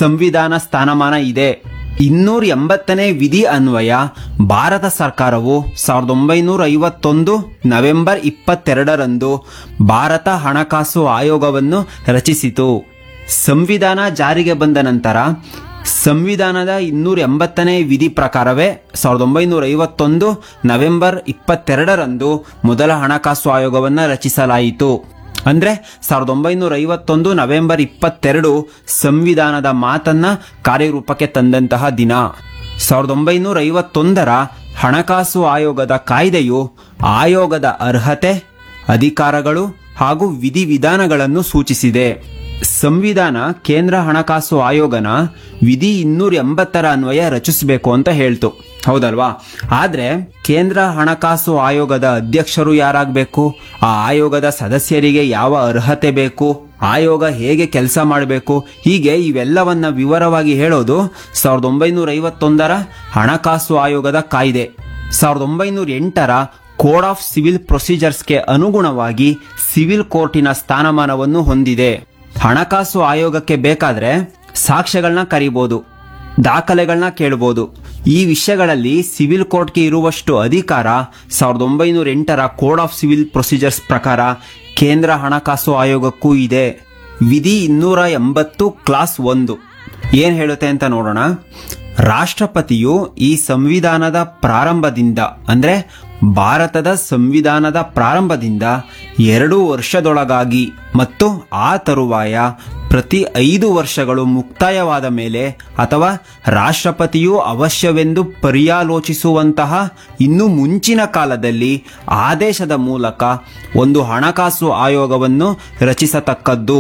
ಸಂವಿಧಾನ ಸ್ಥಾನಮಾನ ಇದೆ ಇನ್ನೂರ ಎಂಬತ್ತನೇ ವಿಧಿ ಅನ್ವಯ ಭಾರತ ಸರ್ಕಾರವು ಸಾವಿರದ ಒಂಬೈನೂರ ಐವತ್ತೊಂದು ನವೆಂಬರ್ ಇಪ್ಪತ್ತೆರಡರಂದು ಭಾರತ ಹಣಕಾಸು ಆಯೋಗವನ್ನು ರಚಿಸಿತು ಸಂವಿಧಾನ ಜಾರಿಗೆ ಬಂದ ನಂತರ ಸಂವಿಧಾನದ ಇನ್ನೂರ ಎಂಬತ್ತನೇ ವಿಧಿ ಪ್ರಕಾರವೇ ಸಾವಿರದ ಒಂಬೈನೂರ ಐವತ್ತೊಂದು ನವೆಂಬರ್ ಇಪ್ಪತ್ತೆರಡರಂದು ಮೊದಲ ಹಣಕಾಸು ಆಯೋಗವನ್ನು ರಚಿಸಲಾಯಿತು ಅಂದ್ರೆ ಸಾವಿರದ ಒಂಬೈನೂರ ಐವತ್ತೊಂದು ನವೆಂಬರ್ ಇಪ್ಪತ್ತೆರಡು ಸಂವಿಧಾನದ ಮಾತನ್ನ ಕಾರ್ಯರೂಪಕ್ಕೆ ತಂದಂತಹ ದಿನ ಸಾವಿರದ ಒಂಬೈನೂರ ಐವತ್ತೊಂದರ ಹಣಕಾಸು ಆಯೋಗದ ಕಾಯ್ದೆಯು ಆಯೋಗದ ಅರ್ಹತೆ ಅಧಿಕಾರಗಳು ಹಾಗೂ ವಿಧಿವಿಧಾನಗಳನ್ನು ಸೂಚಿಸಿದೆ ಸಂವಿಧಾನ ಕೇಂದ್ರ ಹಣಕಾಸು ಆಯೋಗನ ವಿಧಿ ಇನ್ನೂರ ಎಂಬತ್ತರ ಅನ್ವಯ ರಚಿಸಬೇಕು ಅಂತ ಹೇಳ್ತು ಹೌದಲ್ವಾ ಆದ್ರೆ ಕೇಂದ್ರ ಹಣಕಾಸು ಆಯೋಗದ ಅಧ್ಯಕ್ಷರು ಯಾರಾಗಬೇಕು ಆ ಆಯೋಗದ ಸದಸ್ಯರಿಗೆ ಯಾವ ಅರ್ಹತೆ ಬೇಕು ಆಯೋಗ ಹೇಗೆ ಕೆಲಸ ಮಾಡಬೇಕು ಹೀಗೆ ಇವೆಲ್ಲವನ್ನ ವಿವರವಾಗಿ ಹೇಳೋದು ಸಾವಿರದ ಒಂಬೈನೂರ ಐವತ್ತೊಂದರ ಹಣಕಾಸು ಆಯೋಗದ ಕಾಯ್ದೆ ಸಾವಿರದ ಒಂಬೈನೂರ ಎಂಟರ ಕೋಡ್ ಆಫ್ ಸಿವಿಲ್ ಪ್ರೊಸೀಜರ್ಸ್ಗೆ ಅನುಗುಣವಾಗಿ ಸಿವಿಲ್ ಕೋರ್ಟಿನ ಸ್ಥಾನಮಾನವನ್ನು ಹೊಂದಿದೆ ಹಣಕಾಸು ಆಯೋಗಕ್ಕೆ ಬೇಕಾದ್ರೆ ಸಾಕ್ಷ್ಯಗಳನ್ನ ಕರಿಬಹುದು ದಾಖಲೆಗಳನ್ನ ಕೇಳಬಹುದು ಈ ವಿಷಯಗಳಲ್ಲಿ ಸಿವಿಲ್ ಕೋರ್ಟ್ಗೆ ಇರುವಷ್ಟು ಅಧಿಕಾರ ಸಾವಿರದ ಒಂಬೈನೂರ ಎಂಟರ ಕೋಡ್ ಆಫ್ ಸಿವಿಲ್ ಪ್ರೊಸೀಜರ್ಸ್ ಪ್ರಕಾರ ಕೇಂದ್ರ ಹಣಕಾಸು ಆಯೋಗಕ್ಕೂ ಇದೆ ವಿಧಿ ಇನ್ನೂರ ಎಂಬತ್ತು ಕ್ಲಾಸ್ ಒಂದು ಏನ್ ಹೇಳುತ್ತೆ ಅಂತ ನೋಡೋಣ ರಾಷ್ಟ್ರಪತಿಯು ಈ ಸಂವಿಧಾನದ ಪ್ರಾರಂಭದಿಂದ ಅಂದ್ರೆ ಭಾರತದ ಸಂವಿಧಾನದ ಪ್ರಾರಂಭದಿಂದ ಎರಡು ವರ್ಷದೊಳಗಾಗಿ ಮತ್ತು ಆ ತರುವಾಯ ಪ್ರತಿ ಐದು ವರ್ಷಗಳು ಮುಕ್ತಾಯವಾದ ಮೇಲೆ ಅಥವಾ ರಾಷ್ಟ್ರಪತಿಯು ಅವಶ್ಯವೆಂದು ಪರ್ಯಾಲೋಚಿಸುವಂತಹ ಇನ್ನು ಮುಂಚಿನ ಕಾಲದಲ್ಲಿ ಆದೇಶದ ಮೂಲಕ ಒಂದು ಹಣಕಾಸು ಆಯೋಗವನ್ನು ರಚಿಸತಕ್ಕದ್ದು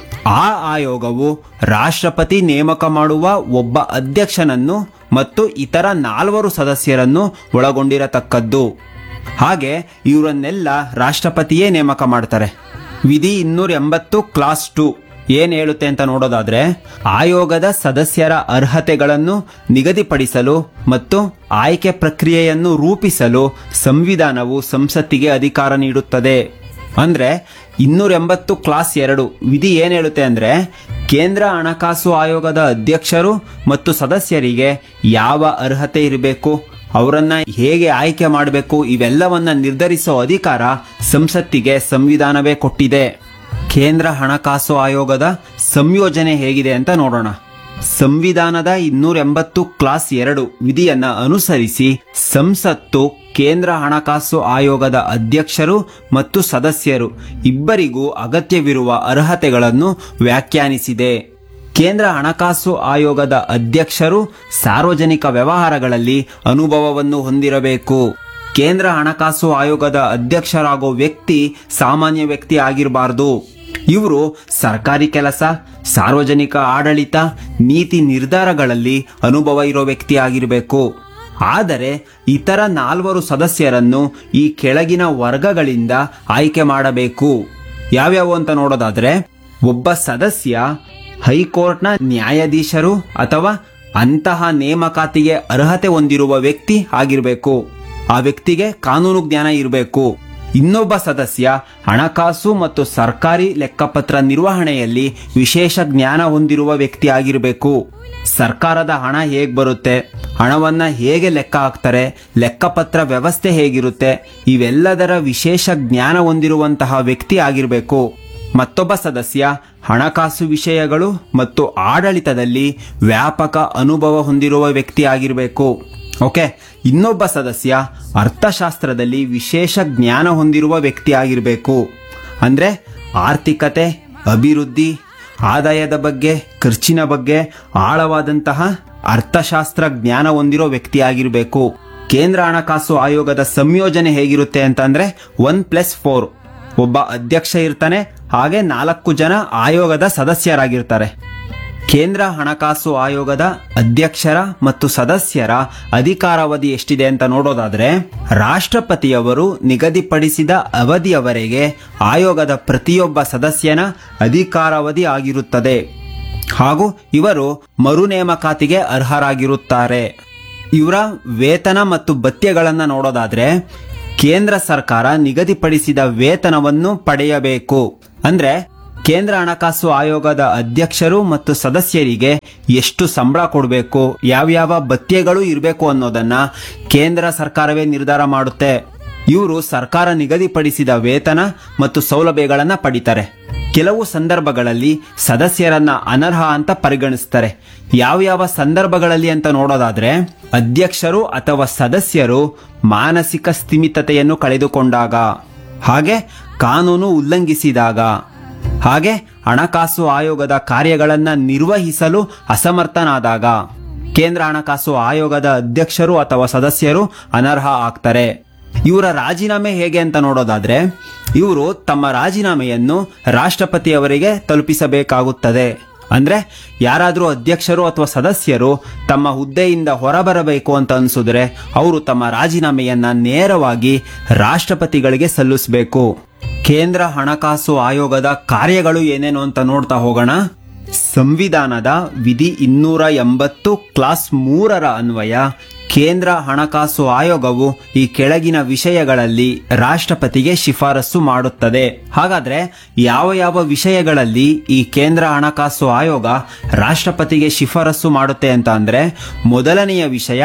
ಆ ಆಯೋಗವು ರಾಷ್ಟ್ರಪತಿ ನೇಮಕ ಮಾಡುವ ಒಬ್ಬ ಅಧ್ಯಕ್ಷನನ್ನು ಮತ್ತು ಇತರ ನಾಲ್ವರು ಸದಸ್ಯರನ್ನು ಒಳಗೊಂಡಿರತಕ್ಕದ್ದು ಹಾಗೆ ಇವರನ್ನೆಲ್ಲ ರಾಷ್ಟ್ರಪತಿಯೇ ನೇಮಕ ಮಾಡ್ತಾರೆ ವಿಧಿ ಇನ್ನೂರ ಎಂಬತ್ತು ಕ್ಲಾಸ್ ಟು ಏನ್ ಹೇಳುತ್ತೆ ಅಂತ ನೋಡೋದಾದ್ರೆ ಆಯೋಗದ ಸದಸ್ಯರ ಅರ್ಹತೆಗಳನ್ನು ನಿಗದಿಪಡಿಸಲು ಮತ್ತು ಆಯ್ಕೆ ಪ್ರಕ್ರಿಯೆಯನ್ನು ರೂಪಿಸಲು ಸಂವಿಧಾನವು ಸಂಸತ್ತಿಗೆ ಅಧಿಕಾರ ನೀಡುತ್ತದೆ ಅಂದ್ರೆ ಇನ್ನೂರ ಎಂಬತ್ತು ಕ್ಲಾಸ್ ಎರಡು ವಿಧಿ ಏನ್ ಹೇಳುತ್ತೆ ಅಂದ್ರೆ ಕೇಂದ್ರ ಹಣಕಾಸು ಆಯೋಗದ ಅಧ್ಯಕ್ಷರು ಮತ್ತು ಸದಸ್ಯರಿಗೆ ಯಾವ ಅರ್ಹತೆ ಇರಬೇಕು ಅವರನ್ನ ಹೇಗೆ ಆಯ್ಕೆ ಮಾಡಬೇಕು ಇವೆಲ್ಲವನ್ನ ನಿರ್ಧರಿಸೋ ಅಧಿಕಾರ ಸಂಸತ್ತಿಗೆ ಸಂವಿಧಾನವೇ ಕೊಟ್ಟಿದೆ ಕೇಂದ್ರ ಹಣಕಾಸು ಆಯೋಗದ ಸಂಯೋಜನೆ ಹೇಗಿದೆ ಅಂತ ನೋಡೋಣ ಸಂವಿಧಾನದ ಇನ್ನೂರ ಎಂಬತ್ತು ಕ್ಲಾಸ್ ಎರಡು ವಿಧಿಯನ್ನ ಅನುಸರಿಸಿ ಸಂಸತ್ತು ಕೇಂದ್ರ ಹಣಕಾಸು ಆಯೋಗದ ಅಧ್ಯಕ್ಷರು ಮತ್ತು ಸದಸ್ಯರು ಇಬ್ಬರಿಗೂ ಅಗತ್ಯವಿರುವ ಅರ್ಹತೆಗಳನ್ನು ವ್ಯಾಖ್ಯಾನಿಸಿದೆ ಕೇಂದ್ರ ಹಣಕಾಸು ಆಯೋಗದ ಅಧ್ಯಕ್ಷರು ಸಾರ್ವಜನಿಕ ವ್ಯವಹಾರಗಳಲ್ಲಿ ಅನುಭವವನ್ನು ಹೊಂದಿರಬೇಕು ಕೇಂದ್ರ ಹಣಕಾಸು ಆಯೋಗದ ಅಧ್ಯಕ್ಷರಾಗೋ ವ್ಯಕ್ತಿ ಸಾಮಾನ್ಯ ವ್ಯಕ್ತಿ ಆಗಿರಬಾರದು ಇವರು ಸರ್ಕಾರಿ ಕೆಲಸ ಸಾರ್ವಜನಿಕ ಆಡಳಿತ ನೀತಿ ನಿರ್ಧಾರಗಳಲ್ಲಿ ಅನುಭವ ಇರೋ ವ್ಯಕ್ತಿ ಆಗಿರಬೇಕು ಆದರೆ ಇತರ ನಾಲ್ವರು ಸದಸ್ಯರನ್ನು ಈ ಕೆಳಗಿನ ವರ್ಗಗಳಿಂದ ಆಯ್ಕೆ ಮಾಡಬೇಕು ಯಾವ್ಯಾವು ಅಂತ ನೋಡೋದಾದ್ರೆ ಒಬ್ಬ ಸದಸ್ಯ ಹೈಕೋರ್ಟ್ನ ನ್ಯಾಯಾಧೀಶರು ಅಥವಾ ಅಂತಹ ನೇಮಕಾತಿಗೆ ಅರ್ಹತೆ ಹೊಂದಿರುವ ವ್ಯಕ್ತಿ ಆಗಿರಬೇಕು ಆ ವ್ಯಕ್ತಿಗೆ ಕಾನೂನು ಜ್ಞಾನ ಇರಬೇಕು ಇನ್ನೊಬ್ಬ ಸದಸ್ಯ ಹಣಕಾಸು ಮತ್ತು ಸರ್ಕಾರಿ ಲೆಕ್ಕಪತ್ರ ನಿರ್ವಹಣೆಯಲ್ಲಿ ವಿಶೇಷ ಜ್ಞಾನ ಹೊಂದಿರುವ ವ್ಯಕ್ತಿ ಆಗಿರಬೇಕು ಸರ್ಕಾರದ ಹಣ ಹೇಗ್ ಬರುತ್ತೆ ಹಣವನ್ನ ಹೇಗೆ ಲೆಕ್ಕ ಹಾಕ್ತಾರೆ ಲೆಕ್ಕಪತ್ರ ವ್ಯವಸ್ಥೆ ಹೇಗಿರುತ್ತೆ ಇವೆಲ್ಲದರ ವಿಶೇಷ ಜ್ಞಾನ ಹೊಂದಿರುವಂತಹ ವ್ಯಕ್ತಿ ಆಗಿರಬೇಕು ಮತ್ತೊಬ್ಬ ಸದಸ್ಯ ಹಣಕಾಸು ವಿಷಯಗಳು ಮತ್ತು ಆಡಳಿತದಲ್ಲಿ ವ್ಯಾಪಕ ಅನುಭವ ಹೊಂದಿರುವ ವ್ಯಕ್ತಿ ಆಗಿರಬೇಕು ಓಕೆ ಇನ್ನೊಬ್ಬ ಸದಸ್ಯ ಅರ್ಥಶಾಸ್ತ್ರದಲ್ಲಿ ವಿಶೇಷ ಜ್ಞಾನ ಹೊಂದಿರುವ ವ್ಯಕ್ತಿ ಆಗಿರಬೇಕು ಅಂದ್ರೆ ಆರ್ಥಿಕತೆ ಅಭಿವೃದ್ಧಿ ಆದಾಯದ ಬಗ್ಗೆ ಖರ್ಚಿನ ಬಗ್ಗೆ ಆಳವಾದಂತಹ ಅರ್ಥಶಾಸ್ತ್ರ ಜ್ಞಾನ ಹೊಂದಿರೋ ವ್ಯಕ್ತಿ ಆಗಿರಬೇಕು ಕೇಂದ್ರ ಹಣಕಾಸು ಆಯೋಗದ ಸಂಯೋಜನೆ ಹೇಗಿರುತ್ತೆ ಅಂತಂದ್ರೆ ಒನ್ ಪ್ಲಸ್ ಫೋರ್ ಒಬ್ಬ ಅಧ್ಯಕ್ಷ ಇರ್ತಾನೆ ಹಾಗೆ ನಾಲ್ಕು ಜನ ಆಯೋಗದ ಸದಸ್ಯರಾಗಿರ್ತಾರೆ ಕೇಂದ್ರ ಹಣಕಾಸು ಆಯೋಗದ ಅಧ್ಯಕ್ಷರ ಮತ್ತು ಸದಸ್ಯರ ಅಧಿಕಾರಾವಧಿ ಎಷ್ಟಿದೆ ಅಂತ ನೋಡೋದಾದ್ರೆ ರಾಷ್ಟ್ರಪತಿಯವರು ನಿಗದಿಪಡಿಸಿದ ಅವಧಿಯವರೆಗೆ ಆಯೋಗದ ಪ್ರತಿಯೊಬ್ಬ ಸದಸ್ಯನ ಅಧಿಕಾರಾವಧಿ ಆಗಿರುತ್ತದೆ ಹಾಗೂ ಇವರು ಮರು ನೇಮಕಾತಿಗೆ ಅರ್ಹರಾಗಿರುತ್ತಾರೆ ಇವರ ವೇತನ ಮತ್ತು ಭತ್ಯೆಗಳನ್ನ ನೋಡೋದಾದ್ರೆ ಕೇಂದ್ರ ಸರ್ಕಾರ ನಿಗದಿಪಡಿಸಿದ ವೇತನವನ್ನು ಪಡೆಯಬೇಕು ಅಂದ್ರೆ ಕೇಂದ್ರ ಹಣಕಾಸು ಆಯೋಗದ ಅಧ್ಯಕ್ಷರು ಮತ್ತು ಸದಸ್ಯರಿಗೆ ಎಷ್ಟು ಸಂಬಳ ಕೊಡಬೇಕು ಯಾವ್ಯಾವ ಭತ್ಯೆಗಳು ಇರಬೇಕು ಅನ್ನೋದನ್ನ ಕೇಂದ್ರ ಸರ್ಕಾರವೇ ನಿರ್ಧಾರ ಮಾಡುತ್ತೆ ಇವರು ಸರ್ಕಾರ ನಿಗದಿಪಡಿಸಿದ ವೇತನ ಮತ್ತು ಸೌಲಭ್ಯಗಳನ್ನ ಪಡಿತಾರೆ ಕೆಲವು ಸಂದರ್ಭಗಳಲ್ಲಿ ಸದಸ್ಯರನ್ನ ಅನರ್ಹ ಅಂತ ಪರಿಗಣಿಸ್ತಾರೆ ಯಾವ್ಯಾವ ಸಂದರ್ಭಗಳಲ್ಲಿ ಅಂತ ನೋಡೋದಾದ್ರೆ ಅಧ್ಯಕ್ಷರು ಅಥವಾ ಸದಸ್ಯರು ಮಾನಸಿಕ ಸ್ಥಿಮಿತತೆಯನ್ನು ಕಳೆದುಕೊಂಡಾಗ ಹಾಗೆ ಕಾನೂನು ಉಲ್ಲಂಘಿಸಿದಾಗ ಹಾಗೆ ಹಣಕಾಸು ಆಯೋಗದ ಕಾರ್ಯಗಳನ್ನ ನಿರ್ವಹಿಸಲು ಅಸಮರ್ಥನಾದಾಗ ಕೇಂದ್ರ ಹಣಕಾಸು ಆಯೋಗದ ಅಧ್ಯಕ್ಷರು ಅಥವಾ ಸದಸ್ಯರು ಅನರ್ಹ ಆಗ್ತಾರೆ ಇವರ ರಾಜೀನಾಮೆ ಹೇಗೆ ಅಂತ ನೋಡೋದಾದ್ರೆ ಇವರು ತಮ್ಮ ರಾಜೀನಾಮೆಯನ್ನು ರಾಷ್ಟ್ರಪತಿಯವರಿಗೆ ತಲುಪಿಸಬೇಕಾಗುತ್ತದೆ ಅಂದ್ರೆ ಯಾರಾದರೂ ಅಧ್ಯಕ್ಷರು ಅಥವಾ ಸದಸ್ಯರು ತಮ್ಮ ಹುದ್ದೆಯಿಂದ ಹೊರಬರಬೇಕು ಅಂತ ಅನ್ಸಿದ್ರೆ ಅವರು ತಮ್ಮ ರಾಜೀನಾಮೆಯನ್ನ ನೇರವಾಗಿ ರಾಷ್ಟ್ರಪತಿಗಳಿಗೆ ಸಲ್ಲಿಸಬೇಕು ಕೇಂದ್ರ ಹಣಕಾಸು ಆಯೋಗದ ಕಾರ್ಯಗಳು ಏನೇನು ಅಂತ ನೋಡ್ತಾ ಹೋಗೋಣ ಸಂವಿಧಾನದ ವಿಧಿ ಇನ್ನೂರ ಎಂಬತ್ತು ಕ್ಲಾಸ್ ಮೂರರ ಅನ್ವಯ ಕೇಂದ್ರ ಹಣಕಾಸು ಆಯೋಗವು ಈ ಕೆಳಗಿನ ವಿಷಯಗಳಲ್ಲಿ ರಾಷ್ಟ್ರಪತಿಗೆ ಶಿಫಾರಸು ಮಾಡುತ್ತದೆ ಹಾಗಾದ್ರೆ ಯಾವ ಯಾವ ವಿಷಯಗಳಲ್ಲಿ ಈ ಕೇಂದ್ರ ಹಣಕಾಸು ಆಯೋಗ ರಾಷ್ಟ್ರಪತಿಗೆ ಶಿಫಾರಸು ಮಾಡುತ್ತೆ ಅಂತ ಅಂದ್ರೆ ಮೊದಲನೆಯ ವಿಷಯ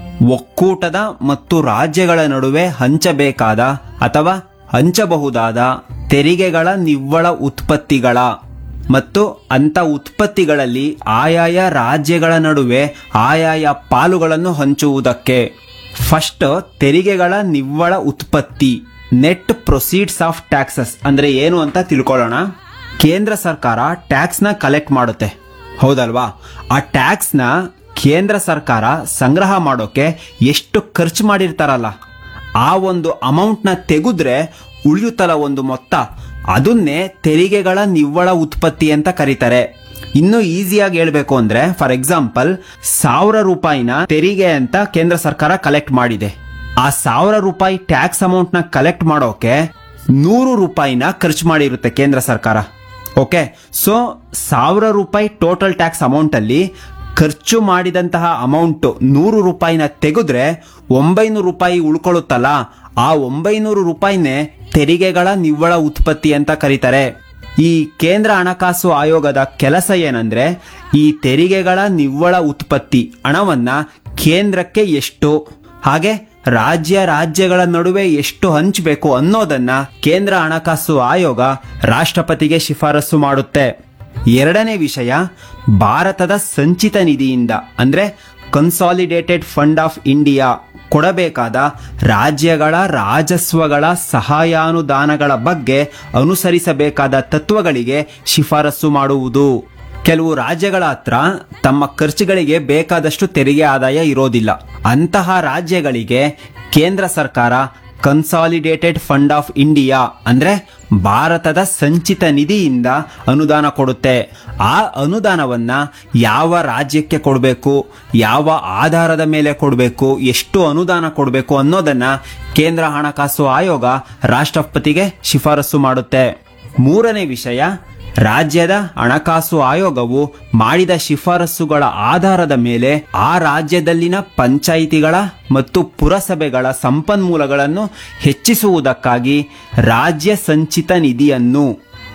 ಒಕ್ಕೂಟದ ಮತ್ತು ರಾಜ್ಯಗಳ ನಡುವೆ ಹಂಚಬೇಕಾದ ಅಥವಾ ಹಂಚಬಹುದಾದ ತೆರಿಗೆಗಳ ನಿವ್ವಳ ಉತ್ಪತ್ತಿಗಳ ಮತ್ತು ಅಂತ ಉತ್ಪತ್ತಿಗಳಲ್ಲಿ ಆಯಾಯ ರಾಜ್ಯಗಳ ನಡುವೆ ಆಯಾಯ ಪಾಲುಗಳನ್ನು ಹಂಚುವುದಕ್ಕೆ ಫಸ್ಟ್ ತೆರಿಗೆಗಳ ನಿವ್ವಳ ಉತ್ಪತ್ತಿ ನೆಟ್ ಪ್ರೊಸೀಡ್ಸ್ ಆಫ್ ಟ್ಯಾಕ್ಸಸ್ ಅಂದ್ರೆ ಏನು ಅಂತ ತಿಳ್ಕೊಳ್ಳೋಣ ಕೇಂದ್ರ ಸರ್ಕಾರ ಟ್ಯಾಕ್ಸ್ ನ ಕಲೆಕ್ಟ್ ಮಾಡುತ್ತೆ ಹೌದಲ್ವಾ ಆ ಟ್ಯಾಕ್ಸ್ ನ ಕೇಂದ್ರ ಸರ್ಕಾರ ಸಂಗ್ರಹ ಮಾಡೋಕೆ ಎಷ್ಟು ಖರ್ಚು ಮಾಡಿರ್ತಾರಲ್ಲ ಆ ಒಂದು ಅಮೌಂಟ್ ನ ತೆಗೆದ್ರೆ ಉಳಿಯುತ್ತಲ್ಲ ಒಂದು ಮೊತ್ತ ಅದನ್ನೇ ತೆರಿಗೆಗಳ ನಿವ್ವಳ ಉತ್ಪತ್ತಿ ಅಂತ ಕರೀತಾರೆ ಇನ್ನು ಈಸಿಯಾಗಿ ಹೇಳ್ಬೇಕು ಅಂದ್ರೆ ಫಾರ್ ಎಕ್ಸಾಂಪಲ್ ಸಾವಿರ ರೂಪಾಯಿನ ತೆರಿಗೆ ಅಂತ ಕೇಂದ್ರ ಸರ್ಕಾರ ಕಲೆಕ್ಟ್ ಮಾಡಿದೆ ಆ ಸಾವಿರ ರೂಪಾಯಿ ಟ್ಯಾಕ್ಸ್ ಅಮೌಂಟ್ ನ ಕಲೆಕ್ಟ್ ಮಾಡೋಕೆ ನೂರು ರೂಪಾಯಿನ ಖರ್ಚು ಮಾಡಿರುತ್ತೆ ಕೇಂದ್ರ ಸರ್ಕಾರ ಓಕೆ ಸೊ ಸಾವಿರ ರೂಪಾಯಿ ಟೋಟಲ್ ಟ್ಯಾಕ್ಸ್ ಅಮೌಂಟ್ ಅಲ್ಲಿ ಖರ್ಚು ಮಾಡಿದಂತಹ ಅಮೌಂಟ್ ನೂರು ರೂಪಾಯಿನ ತೆಗೆದ್ರೆ ಒಂಬೈನೂರು ರೂಪಾಯಿ ಉಳ್ಕೊಳ್ಳುತ್ತಲ್ಲ ಆ ಒಂಬೈನೂರು ರೂಪಾಯಿನೇ ತೆರಿಗೆಗಳ ನಿವ್ವಳ ಉತ್ಪತ್ತಿ ಅಂತ ಕರೀತಾರೆ ಈ ಕೇಂದ್ರ ಹಣಕಾಸು ಆಯೋಗದ ಕೆಲಸ ಏನಂದ್ರೆ ಈ ತೆರಿಗೆಗಳ ನಿವ್ವಳ ಉತ್ಪತ್ತಿ ಹಣವನ್ನ ಕೇಂದ್ರಕ್ಕೆ ಎಷ್ಟು ಹಾಗೆ ರಾಜ್ಯ ರಾಜ್ಯಗಳ ನಡುವೆ ಎಷ್ಟು ಹಂಚಬೇಕು ಅನ್ನೋದನ್ನ ಕೇಂದ್ರ ಹಣಕಾಸು ಆಯೋಗ ರಾಷ್ಟ್ರಪತಿಗೆ ಶಿಫಾರಸು ಮಾಡುತ್ತೆ ಎರಡನೇ ವಿಷಯ ಭಾರತದ ಸಂಚಿತ ನಿಧಿಯಿಂದ ಅಂದ್ರೆ ಕನ್ಸಾಲಿಡೇಟೆಡ್ ಫಂಡ್ ಆಫ್ ಇಂಡಿಯಾ ಕೊಡಬೇಕಾದ ರಾಜ್ಯಗಳ ರಾಜಸ್ವಗಳ ಸಹಾಯಾನುದಾನಗಳ ಬಗ್ಗೆ ಅನುಸರಿಸಬೇಕಾದ ತತ್ವಗಳಿಗೆ ಶಿಫಾರಸು ಮಾಡುವುದು ಕೆಲವು ರಾಜ್ಯಗಳ ಹತ್ರ ತಮ್ಮ ಖರ್ಚುಗಳಿಗೆ ಬೇಕಾದಷ್ಟು ತೆರಿಗೆ ಆದಾಯ ಇರೋದಿಲ್ಲ ಅಂತಹ ರಾಜ್ಯಗಳಿಗೆ ಕೇಂದ್ರ ಸರ್ಕಾರ ಕನ್ಸಾಲಿಡೇಟೆಡ್ ಫಂಡ್ ಆಫ್ ಇಂಡಿಯಾ ಅಂದ್ರೆ ಭಾರತದ ಸಂಚಿತ ನಿಧಿಯಿಂದ ಅನುದಾನ ಕೊಡುತ್ತೆ ಆ ಅನುದಾನವನ್ನ ಯಾವ ರಾಜ್ಯಕ್ಕೆ ಕೊಡಬೇಕು ಯಾವ ಆಧಾರದ ಮೇಲೆ ಕೊಡಬೇಕು ಎಷ್ಟು ಅನುದಾನ ಕೊಡಬೇಕು ಅನ್ನೋದನ್ನ ಕೇಂದ್ರ ಹಣಕಾಸು ಆಯೋಗ ರಾಷ್ಟ್ರಪತಿಗೆ ಶಿಫಾರಸು ಮಾಡುತ್ತೆ ಮೂರನೇ ವಿಷಯ ರಾಜ್ಯದ ಹಣಕಾಸು ಆಯೋಗವು ಮಾಡಿದ ಶಿಫಾರಸುಗಳ ಆಧಾರದ ಮೇಲೆ ಆ ರಾಜ್ಯದಲ್ಲಿನ ಪಂಚಾಯಿತಿಗಳ ಮತ್ತು ಪುರಸಭೆಗಳ ಸಂಪನ್ಮೂಲಗಳನ್ನು ಹೆಚ್ಚಿಸುವುದಕ್ಕಾಗಿ ರಾಜ್ಯ ಸಂಚಿತ ನಿಧಿಯನ್ನು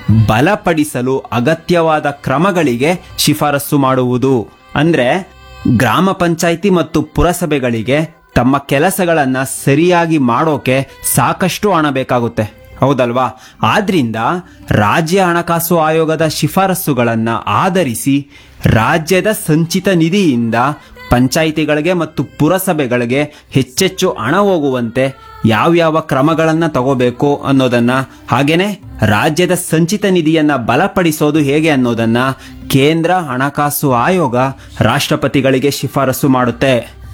ಬಲಪಡಿಸಲು ಅಗತ್ಯವಾದ ಕ್ರಮಗಳಿಗೆ ಶಿಫಾರಸು ಮಾಡುವುದು ಅಂದ್ರೆ ಗ್ರಾಮ ಪಂಚಾಯಿತಿ ಮತ್ತು ಪುರಸಭೆಗಳಿಗೆ ತಮ್ಮ ಕೆಲಸಗಳನ್ನ ಸರಿಯಾಗಿ ಮಾಡೋಕೆ ಸಾಕಷ್ಟು ಹಣ ಬೇಕಾಗುತ್ತೆ ಹೌದಲ್ವಾ ಆದ್ರಿಂದ ರಾಜ್ಯ ಹಣಕಾಸು ಆಯೋಗದ ಶಿಫಾರಸುಗಳನ್ನ ಆಧರಿಸಿ ರಾಜ್ಯದ ಸಂಚಿತ ನಿಧಿಯಿಂದ ಪಂಚಾಯಿತಿಗಳಿಗೆ ಮತ್ತು ಪುರಸಭೆಗಳಿಗೆ ಹೆಚ್ಚೆಚ್ಚು ಹಣ ಹೋಗುವಂತೆ ಯಾವ್ಯಾವ ಕ್ರಮಗಳನ್ನ ತಗೋಬೇಕು ಅನ್ನೋದನ್ನ ಹಾಗೇನೆ ರಾಜ್ಯದ ಸಂಚಿತ ನಿಧಿಯನ್ನ ಬಲಪಡಿಸೋದು ಹೇಗೆ ಅನ್ನೋದನ್ನ ಕೇಂದ್ರ ಹಣಕಾಸು ಆಯೋಗ ರಾಷ್ಟ್ರಪತಿಗಳಿಗೆ ಶಿಫಾರಸು ಮಾಡುತ್ತೆ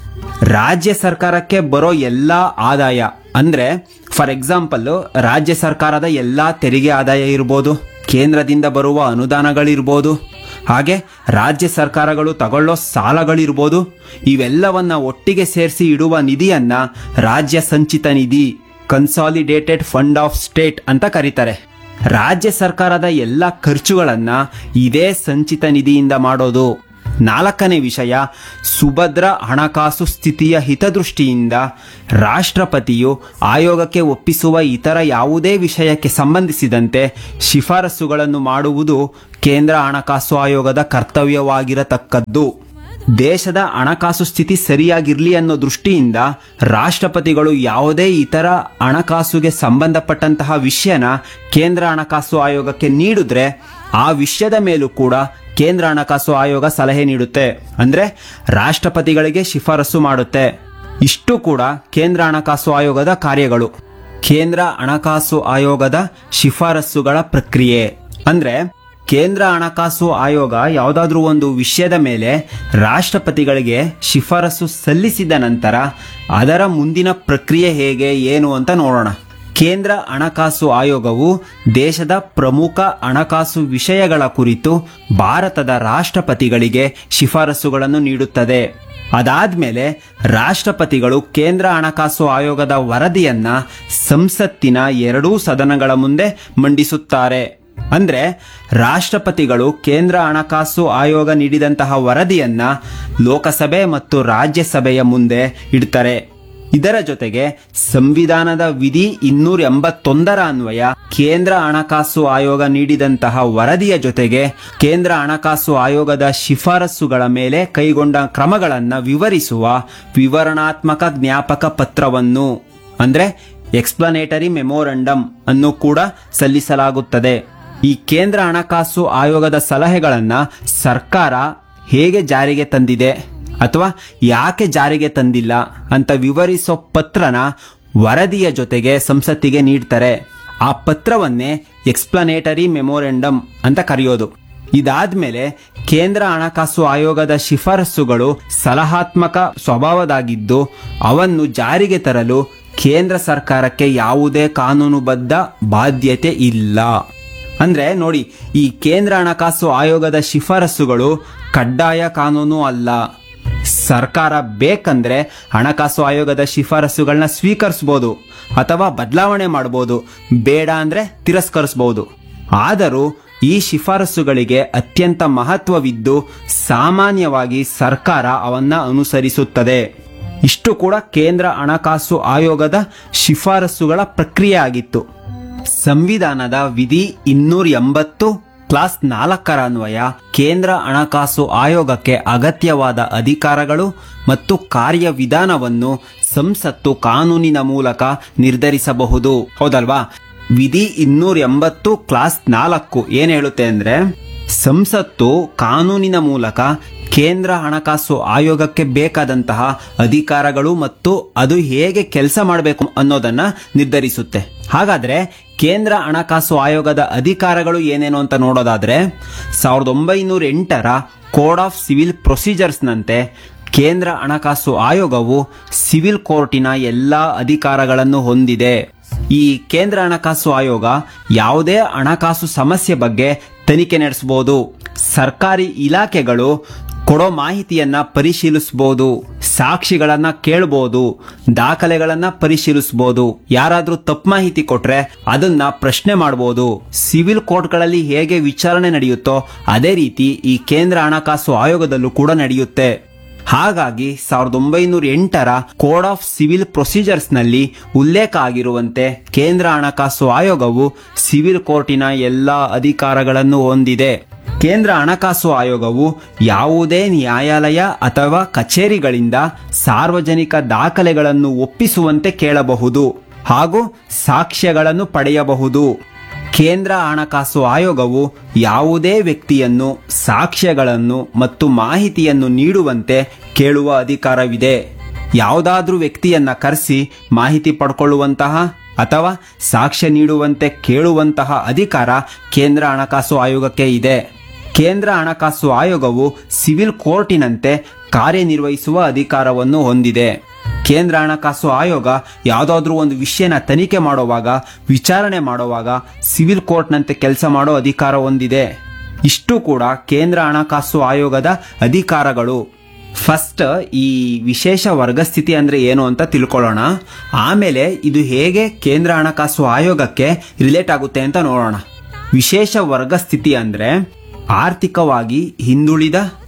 ರಾಜ್ಯ ಸರ್ಕಾರಕ್ಕೆ ಬರೋ ಎಲ್ಲಾ ಆದಾಯ ಅಂದ್ರೆ ಫಾರ್ ಎಕ್ಸಾಂಪಲ್ ರಾಜ್ಯ ಸರ್ಕಾರದ ಎಲ್ಲಾ ತೆರಿಗೆ ಆದಾಯ ಇರ್ಬೋದು ಕೇಂದ್ರದಿಂದ ಬರುವ ಅನುದಾನಗಳಿರ್ಬೋದು ಹಾಗೆ ರಾಜ್ಯ ಸರ್ಕಾರಗಳು ತಗೊಳ್ಳೋ ಸಾಲಗಳಿರ್ಬೋದು ಇವೆಲ್ಲವನ್ನ ಒಟ್ಟಿಗೆ ಸೇರಿಸಿ ಇಡುವ ನಿಧಿಯನ್ನ ರಾಜ್ಯ ಸಂಚಿತ ನಿಧಿ ಕನ್ಸಾಲಿಡೇಟೆಡ್ ಫಂಡ್ ಆಫ್ ಸ್ಟೇಟ್ ಅಂತ ಕರೀತಾರೆ ರಾಜ್ಯ ಸರ್ಕಾರದ ಎಲ್ಲ ಖರ್ಚುಗಳನ್ನ ಇದೇ ಸಂಚಿತ ನಿಧಿಯಿಂದ ಮಾಡೋದು ನಾಲ್ಕನೇ ವಿಷಯ ಸುಭದ್ರ ಹಣಕಾಸು ಸ್ಥಿತಿಯ ಹಿತದೃಷ್ಟಿಯಿಂದ ರಾಷ್ಟ್ರಪತಿಯು ಆಯೋಗಕ್ಕೆ ಒಪ್ಪಿಸುವ ಇತರ ಯಾವುದೇ ವಿಷಯಕ್ಕೆ ಸಂಬಂಧಿಸಿದಂತೆ ಶಿಫಾರಸುಗಳನ್ನು ಮಾಡುವುದು ಕೇಂದ್ರ ಹಣಕಾಸು ಆಯೋಗದ ಕರ್ತವ್ಯವಾಗಿರತಕ್ಕದ್ದು ದೇಶದ ಹಣಕಾಸು ಸ್ಥಿತಿ ಸರಿಯಾಗಿರ್ಲಿ ಅನ್ನೋ ದೃಷ್ಟಿಯಿಂದ ರಾಷ್ಟ್ರಪತಿಗಳು ಯಾವುದೇ ಇತರ ಹಣಕಾಸುಗೆ ಸಂಬಂಧಪಟ್ಟಂತಹ ವಿಷಯನ ಕೇಂದ್ರ ಹಣಕಾಸು ಆಯೋಗಕ್ಕೆ ನೀಡಿದ್ರೆ ಆ ವಿಷಯದ ಮೇಲೂ ಕೂಡ ಕೇಂದ್ರ ಹಣಕಾಸು ಆಯೋಗ ಸಲಹೆ ನೀಡುತ್ತೆ ಅಂದ್ರೆ ರಾಷ್ಟ್ರಪತಿಗಳಿಗೆ ಶಿಫಾರಸು ಮಾಡುತ್ತೆ ಇಷ್ಟು ಕೂಡ ಕೇಂದ್ರ ಹಣಕಾಸು ಆಯೋಗದ ಕಾರ್ಯಗಳು ಕೇಂದ್ರ ಹಣಕಾಸು ಆಯೋಗದ ಶಿಫಾರಸುಗಳ ಪ್ರಕ್ರಿಯೆ ಅಂದ್ರೆ ಕೇಂದ್ರ ಹಣಕಾಸು ಆಯೋಗ ಯಾವುದಾದ್ರೂ ಒಂದು ವಿಷಯದ ಮೇಲೆ ರಾಷ್ಟ್ರಪತಿಗಳಿಗೆ ಶಿಫಾರಸು ಸಲ್ಲಿಸಿದ ನಂತರ ಅದರ ಮುಂದಿನ ಪ್ರಕ್ರಿಯೆ ಹೇಗೆ ಏನು ಅಂತ ನೋಡೋಣ ಕೇಂದ್ರ ಹಣಕಾಸು ಆಯೋಗವು ದೇಶದ ಪ್ರಮುಖ ಹಣಕಾಸು ವಿಷಯಗಳ ಕುರಿತು ಭಾರತದ ರಾಷ್ಟ್ರಪತಿಗಳಿಗೆ ಶಿಫಾರಸುಗಳನ್ನು ನೀಡುತ್ತದೆ ಅದಾದ್ಮೇಲೆ ರಾಷ್ಟ್ರಪತಿಗಳು ಕೇಂದ್ರ ಹಣಕಾಸು ಆಯೋಗದ ವರದಿಯನ್ನ ಸಂಸತ್ತಿನ ಎರಡೂ ಸದನಗಳ ಮುಂದೆ ಮಂಡಿಸುತ್ತಾರೆ ಅಂದ್ರೆ ರಾಷ್ಟ್ರಪತಿಗಳು ಕೇಂದ್ರ ಹಣಕಾಸು ಆಯೋಗ ನೀಡಿದಂತಹ ವರದಿಯನ್ನ ಲೋಕಸಭೆ ಮತ್ತು ರಾಜ್ಯಸಭೆಯ ಮುಂದೆ ಇಡ್ತಾರೆ ಇದರ ಜೊತೆಗೆ ಸಂವಿಧಾನದ ವಿಧಿ ಇನ್ನೂರ ಎಂಬತ್ತೊಂದರ ಅನ್ವಯ ಕೇಂದ್ರ ಹಣಕಾಸು ಆಯೋಗ ನೀಡಿದಂತಹ ವರದಿಯ ಜೊತೆಗೆ ಕೇಂದ್ರ ಹಣಕಾಸು ಆಯೋಗದ ಶಿಫಾರಸುಗಳ ಮೇಲೆ ಕೈಗೊಂಡ ಕ್ರಮಗಳನ್ನ ವಿವರಿಸುವ ವಿವರಣಾತ್ಮಕ ಜ್ಞಾಪಕ ಪತ್ರವನ್ನು ಅಂದ್ರೆ ಎಕ್ಸ್ಪ್ಲನೇಟರಿ ಮೆಮೋರಂಡಮ್ ಅನ್ನು ಕೂಡ ಸಲ್ಲಿಸಲಾಗುತ್ತದೆ ಈ ಕೇಂದ್ರ ಹಣಕಾಸು ಆಯೋಗದ ಸಲಹೆಗಳನ್ನ ಸರ್ಕಾರ ಹೇಗೆ ಜಾರಿಗೆ ತಂದಿದೆ ಅಥವಾ ಯಾಕೆ ಜಾರಿಗೆ ತಂದಿಲ್ಲ ಅಂತ ವಿವರಿಸೋ ಪತ್ರನ ವರದಿಯ ಜೊತೆಗೆ ಸಂಸತ್ತಿಗೆ ನೀಡ್ತಾರೆ ಆ ಪತ್ರವನ್ನೇ ಎಕ್ಸ್ಪ್ಲನೇಟರಿ ಮೆಮೋರೆಂಡಮ್ ಅಂತ ಕರೆಯೋದು ಇದಾದ್ಮೇಲೆ ಕೇಂದ್ರ ಹಣಕಾಸು ಆಯೋಗದ ಶಿಫಾರಸುಗಳು ಸಲಹಾತ್ಮಕ ಸ್ವಭಾವದಾಗಿದ್ದು ಅವನ್ನು ಜಾರಿಗೆ ತರಲು ಕೇಂದ್ರ ಸರ್ಕಾರಕ್ಕೆ ಯಾವುದೇ ಕಾನೂನುಬದ್ಧ ಬಾಧ್ಯತೆ ಇಲ್ಲ ಅಂದ್ರೆ ನೋಡಿ ಈ ಕೇಂದ್ರ ಹಣಕಾಸು ಆಯೋಗದ ಶಿಫಾರಸುಗಳು ಕಡ್ಡಾಯ ಕಾನೂನು ಅಲ್ಲ ಸರ್ಕಾರ ಬೇಕಂದ್ರೆ ಹಣಕಾಸು ಆಯೋಗದ ಶಿಫಾರಸುಗಳನ್ನ ಸ್ವೀಕರಿಸಬಹುದು ಅಥವಾ ಬದಲಾವಣೆ ಮಾಡಬಹುದು ಬೇಡ ಅಂದ್ರೆ ತಿರಸ್ಕರಿಸಬಹುದು ಆದರೂ ಈ ಶಿಫಾರಸುಗಳಿಗೆ ಅತ್ಯಂತ ಮಹತ್ವವಿದ್ದು ಸಾಮಾನ್ಯವಾಗಿ ಸರ್ಕಾರ ಅವನ್ನ ಅನುಸರಿಸುತ್ತದೆ ಇಷ್ಟು ಕೂಡ ಕೇಂದ್ರ ಹಣಕಾಸು ಆಯೋಗದ ಶಿಫಾರಸುಗಳ ಪ್ರಕ್ರಿಯೆ ಆಗಿತ್ತು ಸಂವಿಧಾನದ ವಿಧಿ ಇನ್ನೂರ ಎಂಬತ್ತು ಕ್ಲಾಸ್ ನಾಲ್ಕರ ಅನ್ವಯ ಕೇಂದ್ರ ಹಣಕಾಸು ಆಯೋಗಕ್ಕೆ ಅಗತ್ಯವಾದ ಅಧಿಕಾರಗಳು ಮತ್ತು ಕಾರ್ಯವಿಧಾನವನ್ನು ಸಂಸತ್ತು ಕಾನೂನಿನ ಮೂಲಕ ನಿರ್ಧರಿಸಬಹುದು ಹೌದಲ್ವಾ ವಿಧಿ ಇನ್ನೂರ ಎಂಬತ್ತು ಕ್ಲಾಸ್ ನಾಲ್ಕು ಏನ್ ಹೇಳುತ್ತೆ ಅಂದ್ರೆ ಸಂಸತ್ತು ಕಾನೂನಿನ ಮೂಲಕ ಕೇಂದ್ರ ಹಣಕಾಸು ಆಯೋಗಕ್ಕೆ ಬೇಕಾದಂತಹ ಅಧಿಕಾರಗಳು ಮತ್ತು ಅದು ಹೇಗೆ ಕೆಲಸ ಮಾಡಬೇಕು ಅನ್ನೋದನ್ನ ನಿರ್ಧರಿಸುತ್ತೆ ಹಾಗಾದ್ರೆ ಕೇಂದ್ರ ಹಣಕಾಸು ಆಯೋಗದ ಅಧಿಕಾರಗಳು ಏನೇನು ಅಂತ ನೋಡೋದಾದ್ರೆ ಸಾವಿರದ ಒಂಬೈನೂರ ಎಂಟರ ಕೋಡ್ ಆಫ್ ಸಿವಿಲ್ ಪ್ರೊಸೀಜರ್ಸ್ನಂತೆ ಕೇಂದ್ರ ಹಣಕಾಸು ಆಯೋಗವು ಸಿವಿಲ್ ಕೋರ್ಟಿನ ಎಲ್ಲಾ ಅಧಿಕಾರಗಳನ್ನು ಹೊಂದಿದೆ ಈ ಕೇಂದ್ರ ಹಣಕಾಸು ಆಯೋಗ ಯಾವುದೇ ಹಣಕಾಸು ಸಮಸ್ಯೆ ಬಗ್ಗೆ ತನಿಖೆ ನಡೆಸಬಹುದು ಸರ್ಕಾರಿ ಇಲಾಖೆಗಳು ಕೊಡೋ ಮಾಹಿತಿಯನ್ನ ಪರಿಶೀಲಿಸಬಹುದು ಸಾಕ್ಷಿಗಳನ್ನ ಕೇಳಬಹುದು ದಾಖಲೆಗಳನ್ನ ಪರಿಶೀಲಿಸಬಹುದು ಯಾರಾದ್ರೂ ತಪ್ಪು ಮಾಹಿತಿ ಕೊಟ್ರೆ ಅದನ್ನ ಪ್ರಶ್ನೆ ಮಾಡಬಹುದು ಸಿವಿಲ್ ಕೋರ್ಟ್ಗಳಲ್ಲಿ ಹೇಗೆ ವಿಚಾರಣೆ ನಡೆಯುತ್ತೋ ಅದೇ ರೀತಿ ಈ ಕೇಂದ್ರ ಹಣಕಾಸು ಆಯೋಗದಲ್ಲೂ ಕೂಡ ನಡೆಯುತ್ತೆ ಹಾಗಾಗಿ ಸಾವಿರದ ಒಂಬೈನೂರ ಎಂಟರ ಕೋಡ್ ಆಫ್ ಸಿವಿಲ್ ಪ್ರೊಸೀಜರ್ಸ್ ನಲ್ಲಿ ಉಲ್ಲೇಖ ಆಗಿರುವಂತೆ ಕೇಂದ್ರ ಹಣಕಾಸು ಆಯೋಗವು ಸಿವಿಲ್ ಕೋರ್ಟಿನ ಎಲ್ಲಾ ಅಧಿಕಾರಗಳನ್ನು ಹೊಂದಿದೆ ಕೇಂದ್ರ ಹಣಕಾಸು ಆಯೋಗವು ಯಾವುದೇ ನ್ಯಾಯಾಲಯ ಅಥವಾ ಕಚೇರಿಗಳಿಂದ ಸಾರ್ವಜನಿಕ ದಾಖಲೆಗಳನ್ನು ಒಪ್ಪಿಸುವಂತೆ ಕೇಳಬಹುದು ಹಾಗೂ ಸಾಕ್ಷ್ಯಗಳನ್ನು ಪಡೆಯಬಹುದು ಕೇಂದ್ರ ಹಣಕಾಸು ಆಯೋಗವು ಯಾವುದೇ ವ್ಯಕ್ತಿಯನ್ನು ಸಾಕ್ಷ್ಯಗಳನ್ನು ಮತ್ತು ಮಾಹಿತಿಯನ್ನು ನೀಡುವಂತೆ ಕೇಳುವ ಅಧಿಕಾರವಿದೆ ಯಾವುದಾದ್ರೂ ವ್ಯಕ್ತಿಯನ್ನ ಕರೆಸಿ ಮಾಹಿತಿ ಪಡ್ಕೊಳ್ಳುವಂತಹ ಅಥವಾ ಸಾಕ್ಷ್ಯ ನೀಡುವಂತೆ ಕೇಳುವಂತಹ ಅಧಿಕಾರ ಕೇಂದ್ರ ಹಣಕಾಸು ಆಯೋಗಕ್ಕೆ ಇದೆ ಕೇಂದ್ರ ಹಣಕಾಸು ಆಯೋಗವು ಸಿವಿಲ್ ಕೋರ್ಟಿನಂತೆ ಕಾರ್ಯನಿರ್ವಹಿಸುವ ಅಧಿಕಾರವನ್ನು ಹೊಂದಿದೆ ಕೇಂದ್ರ ಹಣಕಾಸು ಆಯೋಗ ಯಾವುದಾದ್ರೂ ಒಂದು ವಿಷಯನ ತನಿಖೆ ಮಾಡುವಾಗ ವಿಚಾರಣೆ ಮಾಡುವಾಗ ಸಿವಿಲ್ ಕೋರ್ಟ್ನಂತೆ ಕೆಲಸ ಮಾಡೋ ಅಧಿಕಾರ ಹೊಂದಿದೆ ಇಷ್ಟು ಕೂಡ ಕೇಂದ್ರ ಹಣಕಾಸು ಆಯೋಗದ ಅಧಿಕಾರಗಳು ಫಸ್ಟ್ ಈ ವಿಶೇಷ ವರ್ಗಸ್ಥಿತಿ ಅಂದ್ರೆ ಏನು ಅಂತ ತಿಳ್ಕೊಳ್ಳೋಣ ಆಮೇಲೆ ಇದು ಹೇಗೆ ಕೇಂದ್ರ ಹಣಕಾಸು ಆಯೋಗಕ್ಕೆ ರಿಲೇಟ್ ಆಗುತ್ತೆ ಅಂತ ನೋಡೋಣ ವಿಶೇಷ ವರ್ಗಸ್ಥಿತಿ ಅಂದ್ರೆ ಆರ್ಥಿಕವಾಗಿ ಹಿಂದುಳಿದ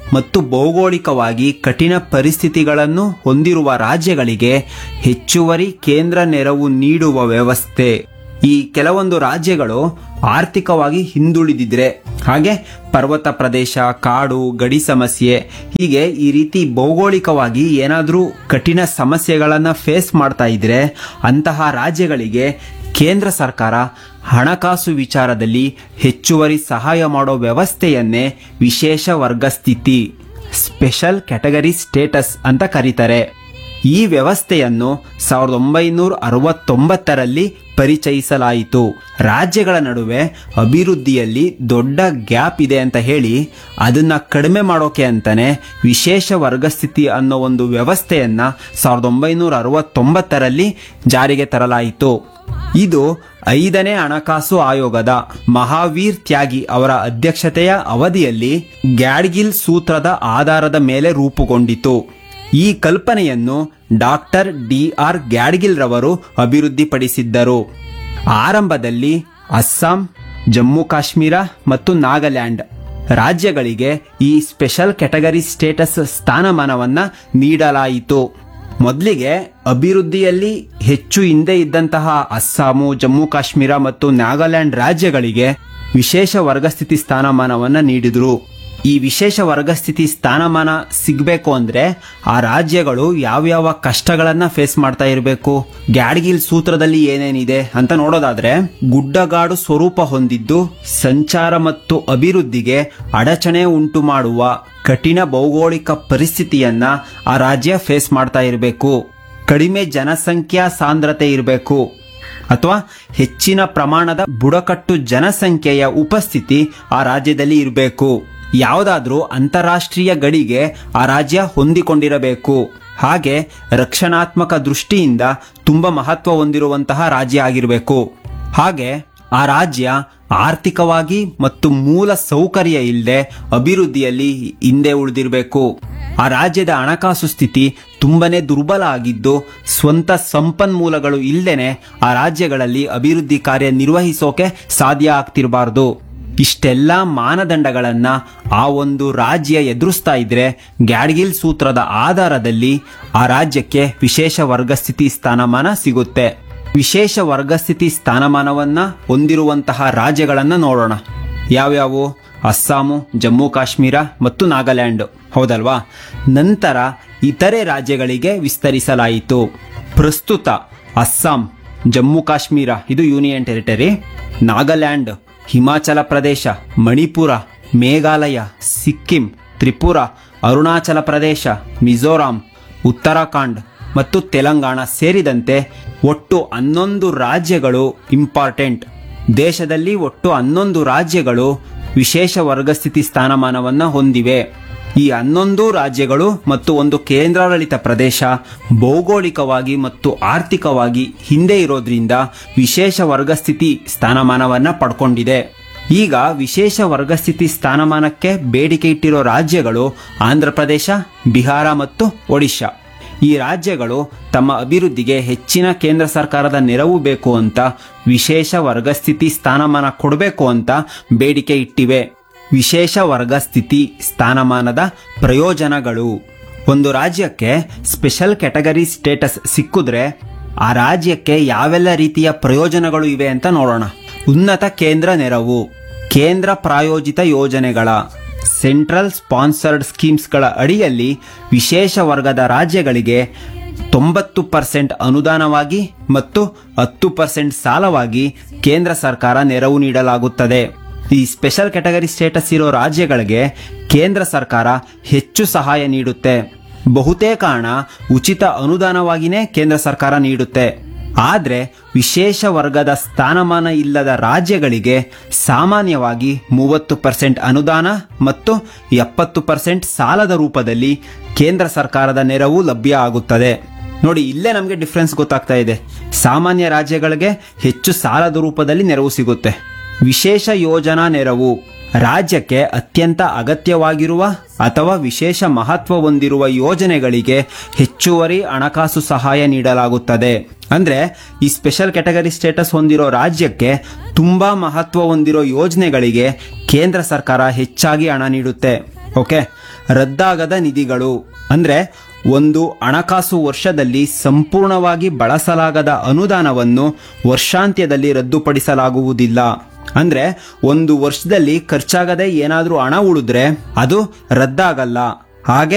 ಮತ್ತು ಭೌಗೋಳಿಕವಾಗಿ ಕಠಿಣ ಪರಿಸ್ಥಿತಿಗಳನ್ನು ಹೊಂದಿರುವ ರಾಜ್ಯಗಳಿಗೆ ಹೆಚ್ಚುವರಿ ಕೇಂದ್ರ ನೆರವು ನೀಡುವ ವ್ಯವಸ್ಥೆ ಈ ಕೆಲವೊಂದು ರಾಜ್ಯಗಳು ಆರ್ಥಿಕವಾಗಿ ಹಿಂದುಳಿದಿದ್ರೆ ಹಾಗೆ ಪರ್ವತ ಪ್ರದೇಶ ಕಾಡು ಗಡಿ ಸಮಸ್ಯೆ ಹೀಗೆ ಈ ರೀತಿ ಭೌಗೋಳಿಕವಾಗಿ ಏನಾದರೂ ಕಠಿಣ ಸಮಸ್ಯೆಗಳನ್ನು ಫೇಸ್ ಮಾಡ್ತಾ ಇದ್ರೆ ಅಂತಹ ರಾಜ್ಯಗಳಿಗೆ ಕೇಂದ್ರ ಸರ್ಕಾರ ಹಣಕಾಸು ವಿಚಾರದಲ್ಲಿ ಹೆಚ್ಚುವರಿ ಸಹಾಯ ಮಾಡೋ ವ್ಯವಸ್ಥೆಯನ್ನೇ ವಿಶೇಷ ವರ್ಗ ಸ್ಥಿತಿ ಸ್ಪೆಷಲ್ ಕ್ಯಾಟಗರಿ ಸ್ಟೇಟಸ್ ಅಂತ ಕರೀತಾರೆ ಈ ವ್ಯವಸ್ಥೆಯನ್ನು ಸಾವಿರದ ಒಂಬೈನೂರ ಅರವತ್ತೊಂಬತ್ತರಲ್ಲಿ ಪರಿಚಯಿಸಲಾಯಿತು ರಾಜ್ಯಗಳ ನಡುವೆ ಅಭಿವೃದ್ಧಿಯಲ್ಲಿ ದೊಡ್ಡ ಗ್ಯಾಪ್ ಇದೆ ಅಂತ ಹೇಳಿ ಅದನ್ನ ಕಡಿಮೆ ಮಾಡೋಕೆ ಅಂತಾನೆ ವಿಶೇಷ ವರ್ಗಸ್ಥಿತಿ ಅನ್ನೋ ಒಂದು ವ್ಯವಸ್ಥೆಯನ್ನ ಸಾವಿರದ ಒಂಬೈನೂರ ಅರವತ್ತೊಂಬತ್ತರಲ್ಲಿ ಜಾರಿಗೆ ತರಲಾಯಿತು ಇದು ಐದನೇ ಹಣಕಾಸು ಆಯೋಗದ ಮಹಾವೀರ್ ತ್ಯಾಗಿ ಅವರ ಅಧ್ಯಕ್ಷತೆಯ ಅವಧಿಯಲ್ಲಿ ಗ್ಯಾಡ್ಗಿಲ್ ಸೂತ್ರದ ಆಧಾರದ ಮೇಲೆ ರೂಪುಗೊಂಡಿತು ಈ ಕಲ್ಪನೆಯನ್ನು ಡಾಕ್ಟರ್ ಡಿ ಆರ್ ಗ್ಯಾಡ್ಗಿಲ್ ರವರು ಅಭಿವೃದ್ಧಿಪಡಿಸಿದ್ದರು ಆರಂಭದಲ್ಲಿ ಅಸ್ಸಾಂ ಜಮ್ಮು ಕಾಶ್ಮೀರ ಮತ್ತು ನಾಗಾಲ್ಯಾಂಡ್ ರಾಜ್ಯಗಳಿಗೆ ಈ ಸ್ಪೆಷಲ್ ಕ್ಯಾಟಗರಿ ಸ್ಟೇಟಸ್ ಸ್ಥಾನಮಾನವನ್ನ ನೀಡಲಾಯಿತು ಮೊದಲಿಗೆ ಅಭಿವೃದ್ಧಿಯಲ್ಲಿ ಹೆಚ್ಚು ಹಿಂದೆ ಇದ್ದಂತಹ ಅಸ್ಸಾಮು ಜಮ್ಮು ಕಾಶ್ಮೀರ ಮತ್ತು ನಾಗಾಲ್ಯಾಂಡ್ ರಾಜ್ಯಗಳಿಗೆ ವಿಶೇಷ ವರ್ಗಸ್ಥಿತಿ ಸ್ಥಾನಮಾನವನ್ನ ನೀಡಿದ್ರು ಈ ವಿಶೇಷ ವರ್ಗಸ್ಥಿತಿ ಸ್ಥಾನಮಾನ ಸಿಗಬೇಕು ಅಂದ್ರೆ ಆ ರಾಜ್ಯಗಳು ಯಾವ್ಯಾವ ಕಷ್ಟಗಳನ್ನ ಫೇಸ್ ಮಾಡ್ತಾ ಇರಬೇಕು ಗ್ಯಾಡ್ಗಿಲ್ ಸೂತ್ರದಲ್ಲಿ ಏನೇನಿದೆ ಅಂತ ನೋಡೋದಾದ್ರೆ ಗುಡ್ಡಗಾಡು ಸ್ವರೂಪ ಹೊಂದಿದ್ದು ಸಂಚಾರ ಮತ್ತು ಅಭಿವೃದ್ಧಿಗೆ ಅಡಚಣೆ ಉಂಟು ಮಾಡುವ ಕಠಿಣ ಭೌಗೋಳಿಕ ಪರಿಸ್ಥಿತಿಯನ್ನ ಆ ರಾಜ್ಯ ಫೇಸ್ ಮಾಡ್ತಾ ಇರಬೇಕು ಕಡಿಮೆ ಜನಸಂಖ್ಯಾ ಸಾಂದ್ರತೆ ಇರಬೇಕು ಅಥವಾ ಹೆಚ್ಚಿನ ಪ್ರಮಾಣದ ಬುಡಕಟ್ಟು ಜನಸಂಖ್ಯೆಯ ಉಪಸ್ಥಿತಿ ಆ ರಾಜ್ಯದಲ್ಲಿ ಇರಬೇಕು ಯಾವುದಾದ್ರೂ ಅಂತಾರಾಷ್ಟ್ರೀಯ ಗಡಿಗೆ ಆ ರಾಜ್ಯ ಹೊಂದಿಕೊಂಡಿರಬೇಕು ಹಾಗೆ ರಕ್ಷಣಾತ್ಮಕ ದೃಷ್ಟಿಯಿಂದ ತುಂಬಾ ಮಹತ್ವ ಹೊಂದಿರುವಂತಹ ರಾಜ್ಯ ಆಗಿರಬೇಕು ಹಾಗೆ ಆ ರಾಜ್ಯ ಆರ್ಥಿಕವಾಗಿ ಮತ್ತು ಮೂಲ ಸೌಕರ್ಯ ಇಲ್ಲದೆ ಅಭಿವೃದ್ಧಿಯಲ್ಲಿ ಹಿಂದೆ ಉಳಿದಿರಬೇಕು ಆ ರಾಜ್ಯದ ಹಣಕಾಸು ಸ್ಥಿತಿ ತುಂಬನೇ ದುರ್ಬಲ ಆಗಿದ್ದು ಸ್ವಂತ ಸಂಪನ್ಮೂಲಗಳು ಇಲ್ಲದೇನೆ ಆ ರಾಜ್ಯಗಳಲ್ಲಿ ಅಭಿವೃದ್ಧಿ ಕಾರ್ಯ ನಿರ್ವಹಿಸೋಕೆ ಸಾಧ್ಯ ಆಗ್ತಿರಬಾರ್ದು ಇಷ್ಟೆಲ್ಲ ಮಾನದಂಡಗಳನ್ನ ಆ ಒಂದು ರಾಜ್ಯ ಎದುರಿಸ್ತಾ ಇದ್ರೆ ಗ್ಯಾಡ್ಗಿಲ್ ಸೂತ್ರದ ಆಧಾರದಲ್ಲಿ ಆ ರಾಜ್ಯಕ್ಕೆ ವಿಶೇಷ ವರ್ಗಸ್ಥಿತಿ ಸ್ಥಾನಮಾನ ಸಿಗುತ್ತೆ ವಿಶೇಷ ವರ್ಗಸ್ಥಿತಿ ಸ್ಥಾನಮಾನವನ್ನ ಹೊಂದಿರುವಂತಹ ರಾಜ್ಯಗಳನ್ನ ನೋಡೋಣ ಯಾವ್ಯಾವು ಅಸ್ಸಾಮು ಜಮ್ಮು ಕಾಶ್ಮೀರ ಮತ್ತು ನಾಗಾಲ್ಯಾಂಡ್ ಹೌದಲ್ವಾ ನಂತರ ಇತರೆ ರಾಜ್ಯಗಳಿಗೆ ವಿಸ್ತರಿಸಲಾಯಿತು ಪ್ರಸ್ತುತ ಅಸ್ಸಾಂ ಜಮ್ಮು ಕಾಶ್ಮೀರ ಇದು ಯೂನಿಯನ್ ಟೆರಿಟರಿ ನಾಗಾಲ್ಯಾಂಡ್ ಹಿಮಾಚಲ ಪ್ರದೇಶ ಮಣಿಪುರ ಮೇಘಾಲಯ ಸಿಕ್ಕಿಂ ತ್ರಿಪುರ ಅರುಣಾಚಲ ಪ್ರದೇಶ ಮಿಜೋರಾಂ ಉತ್ತರಾಖಂಡ್ ಮತ್ತು ತೆಲಂಗಾಣ ಸೇರಿದಂತೆ ಒಟ್ಟು ಹನ್ನೊಂದು ರಾಜ್ಯಗಳು ಇಂಪಾರ್ಟೆಂಟ್ ದೇಶದಲ್ಲಿ ಒಟ್ಟು ಹನ್ನೊಂದು ರಾಜ್ಯಗಳು ವಿಶೇಷ ವರ್ಗಸ್ಥಿತಿ ಸ್ಥಾನಮಾನವನ್ನ ಹೊಂದಿವೆ ಈ ಹನ್ನೊಂದು ರಾಜ್ಯಗಳು ಮತ್ತು ಒಂದು ಕೇಂದ್ರಾಡಳಿತ ಪ್ರದೇಶ ಭೌಗೋಳಿಕವಾಗಿ ಮತ್ತು ಆರ್ಥಿಕವಾಗಿ ಹಿಂದೆ ಇರೋದ್ರಿಂದ ವಿಶೇಷ ವರ್ಗಸ್ಥಿತಿ ಸ್ಥಾನಮಾನವನ್ನ ಪಡ್ಕೊಂಡಿದೆ ಈಗ ವಿಶೇಷ ವರ್ಗಸ್ಥಿತಿ ಸ್ಥಾನಮಾನಕ್ಕೆ ಬೇಡಿಕೆ ಇಟ್ಟಿರೋ ರಾಜ್ಯಗಳು ಆಂಧ್ರ ಪ್ರದೇಶ ಬಿಹಾರ ಮತ್ತು ಒಡಿಶಾ ಈ ರಾಜ್ಯಗಳು ತಮ್ಮ ಅಭಿವೃದ್ಧಿಗೆ ಹೆಚ್ಚಿನ ಕೇಂದ್ರ ಸರ್ಕಾರದ ನೆರವು ಬೇಕು ಅಂತ ವಿಶೇಷ ವರ್ಗಸ್ಥಿತಿ ಸ್ಥಾನಮಾನ ಕೊಡಬೇಕು ಅಂತ ಬೇಡಿಕೆ ಇಟ್ಟಿವೆ ವಿಶೇಷ ವರ್ಗಸ್ಥಿತಿ ಸ್ಥಾನಮಾನದ ಪ್ರಯೋಜನಗಳು ಒಂದು ರಾಜ್ಯಕ್ಕೆ ಸ್ಪೆಷಲ್ ಕ್ಯಾಟಗರಿ ಸ್ಟೇಟಸ್ ಸಿಕ್ಕಿದ್ರೆ ಆ ರಾಜ್ಯಕ್ಕೆ ಯಾವೆಲ್ಲ ರೀತಿಯ ಪ್ರಯೋಜನಗಳು ಇವೆ ಅಂತ ನೋಡೋಣ ಉನ್ನತ ಕೇಂದ್ರ ನೆರವು ಕೇಂದ್ರ ಪ್ರಾಯೋಜಿತ ಯೋಜನೆಗಳ ಸೆಂಟ್ರಲ್ ಸ್ಪಾನ್ಸರ್ಡ್ ಸ್ಕೀಮ್ಸ್ಗಳ ಅಡಿಯಲ್ಲಿ ವಿಶೇಷ ವರ್ಗದ ರಾಜ್ಯಗಳಿಗೆ ತೊಂಬತ್ತು ಪರ್ಸೆಂಟ್ ಅನುದಾನವಾಗಿ ಮತ್ತು ಹತ್ತು ಪರ್ಸೆಂಟ್ ಸಾಲವಾಗಿ ಕೇಂದ್ರ ಸರ್ಕಾರ ನೆರವು ನೀಡಲಾಗುತ್ತದೆ ಈ ಸ್ಪೆಷಲ್ ಕ್ಯಾಟಗರಿ ಸ್ಟೇಟಸ್ ಇರೋ ರಾಜ್ಯಗಳಿಗೆ ಕೇಂದ್ರ ಸರ್ಕಾರ ಹೆಚ್ಚು ಸಹಾಯ ನೀಡುತ್ತೆ ಬಹುತೇಕ ಹಣ ಉಚಿತ ಅನುದಾನವಾಗಿಯೇ ಕೇಂದ್ರ ಸರ್ಕಾರ ನೀಡುತ್ತೆ ಆದರೆ ವಿಶೇಷ ವರ್ಗದ ಸ್ಥಾನಮಾನ ಇಲ್ಲದ ರಾಜ್ಯಗಳಿಗೆ ಸಾಮಾನ್ಯವಾಗಿ ಮೂವತ್ತು ಪರ್ಸೆಂಟ್ ಅನುದಾನ ಮತ್ತು ಎಪ್ಪತ್ತು ಪರ್ಸೆಂಟ್ ಸಾಲದ ರೂಪದಲ್ಲಿ ಕೇಂದ್ರ ಸರ್ಕಾರದ ನೆರವು ಲಭ್ಯ ಆಗುತ್ತದೆ ನೋಡಿ ಇಲ್ಲೇ ನಮಗೆ ಡಿಫ್ರೆನ್ಸ್ ಗೊತ್ತಾಗ್ತಾ ಇದೆ ಸಾಮಾನ್ಯ ರಾಜ್ಯಗಳಿಗೆ ಹೆಚ್ಚು ಸಾಲದ ರೂಪದಲ್ಲಿ ನೆರವು ಸಿಗುತ್ತೆ ವಿಶೇಷ ಯೋಜನಾ ನೆರವು ರಾಜ್ಯಕ್ಕೆ ಅತ್ಯಂತ ಅಗತ್ಯವಾಗಿರುವ ಅಥವಾ ವಿಶೇಷ ಮಹತ್ವ ಹೊಂದಿರುವ ಯೋಜನೆಗಳಿಗೆ ಹೆಚ್ಚುವರಿ ಹಣಕಾಸು ಸಹಾಯ ನೀಡಲಾಗುತ್ತದೆ ಅಂದ್ರೆ ಈ ಸ್ಪೆಷಲ್ ಕ್ಯಾಟಗರಿ ಸ್ಟೇಟಸ್ ಹೊಂದಿರೋ ರಾಜ್ಯಕ್ಕೆ ತುಂಬಾ ಮಹತ್ವ ಹೊಂದಿರೋ ಯೋಜನೆಗಳಿಗೆ ಕೇಂದ್ರ ಸರ್ಕಾರ ಹೆಚ್ಚಾಗಿ ಹಣ ನೀಡುತ್ತೆ ಓಕೆ ರದ್ದಾಗದ ನಿಧಿಗಳು ಅಂದ್ರೆ ಒಂದು ಹಣಕಾಸು ವರ್ಷದಲ್ಲಿ ಸಂಪೂರ್ಣವಾಗಿ ಬಳಸಲಾಗದ ಅನುದಾನವನ್ನು ವರ್ಷಾಂತ್ಯದಲ್ಲಿ ರದ್ದುಪಡಿಸಲಾಗುವುದಿಲ್ಲ ಅಂದ್ರೆ ಒಂದು ವರ್ಷದಲ್ಲಿ ಖರ್ಚಾಗದೆ ಏನಾದ್ರೂ ಹಣ ಉಳಿದ್ರೆ ಅದು ರದ್ದಾಗಲ್ಲ ಹಾಗೆ